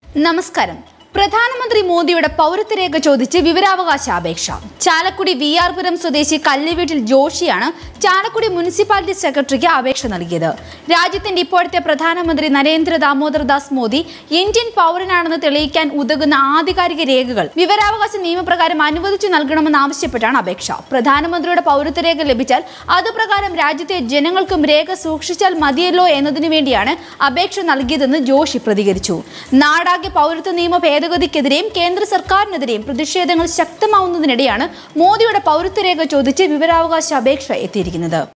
നമസ്കാരം പ്രധാനമന്ത്രി മോദിയുടെ പൗരത്വരേഖ ചോദിച്ച് വിവരാവകാശ അപേക്ഷ ചാലക്കുടി വി ആർ പുരം സ്വദേശി കല്ലുവീട്ടിൽ ജോഷിയാണ് ചാലക്കുടി മുനിസിപ്പാലിറ്റി സെക്രട്ടറിക്ക് അപേക്ഷ നൽകിയത് രാജ്യത്തിന്റെ ഇപ്പോഴത്തെ പ്രധാനമന്ത്രി നരേന്ദ്ര ദാമോദർ ദാസ് മോദി ഇന്ത്യൻ പൗരനാണെന്ന് തെളിയിക്കാൻ ഉതകുന്ന ആധികാരിക രേഖകൾ വിവരാവകാശ നിയമപ്രകാരം അനുവദിച്ചു നൽകണമെന്നാവശ്യപ്പെട്ടാണ് അപേക്ഷ പ്രധാനമന്ത്രിയുടെ പൗരത്വരേഖ ലഭിച്ചാൽ അതുപ്രകാരം രാജ്യത്തെ ജനങ്ങൾക്കും രേഖ സൂക്ഷിച്ചാൽ മതിയല്ലോ എന്നതിനു വേണ്ടിയാണ് അപേക്ഷ നൽകിയതെന്ന് ജോഷി പ്രതികരിച്ചു നാടാകെ പൗരത്വ നിയമ ഭേദഗതിക്കെതിരെയും കേന്ദ്ര സർക്കാരിനെതിരെയും പ്രതിഷേധങ്ങൾ ശക്തമാവുന്നതിനിടെയാണ് മോദിയുടെ പൗരത്വരേഖ ചോദിച്ച് വിവരാവകാശ അപേക്ഷ എത്തിയിരിക്കുന്നത്